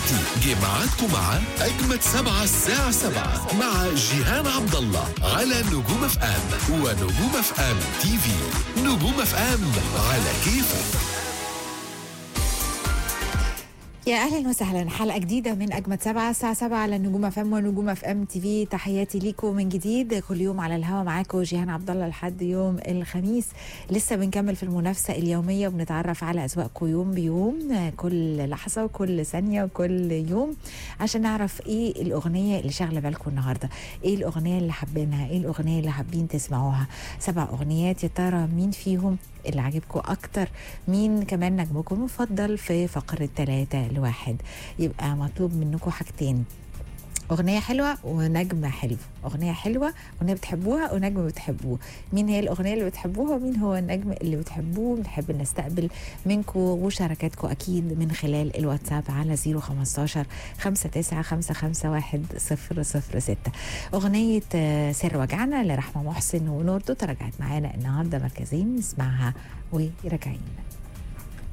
دلوقتي جه ميعادكم مع أجمد سبعة الساعة سبعة مع جيهان عبد الله على نجوم اف ام ونجوم اف ام تي في نجوم اف ام على كيفك يا اهلا وسهلا حلقه جديده من اجمد سبعه الساعه 7 على النجوم اف ام ونجوم اف ام تي في تحياتي ليكم من جديد كل يوم على الهوا معاكم جيهان عبد الله لحد يوم الخميس لسه بنكمل في المنافسه اليوميه وبنتعرف على اذواقكم يوم بيوم كل لحظه وكل ثانيه وكل يوم عشان نعرف ايه الاغنيه اللي شاغله بالكم النهارده ايه الاغنيه اللي حابينها ايه الاغنيه اللي حابين تسمعوها سبع اغنيات يا ترى مين فيهم اللي عاجبكم اكتر مين كمان نجمكم المفضل في فقره ثلاثة لواحد يبقى مطلوب منكم حاجتين أغنية حلوة ونجم حلو أغنية حلوة أغنية بتحبوها ونجم بتحبوه مين هي الأغنية اللي بتحبوها ومين هو النجم اللي بتحبوه بنحب نستقبل منكم وشاركاتكم أكيد من خلال الواتساب على 015 59 ستة أغنية آه، سر وجعنا لرحمة محسن ونوردو تراجعت معانا النهاردة مركزين نسمعها وراجعين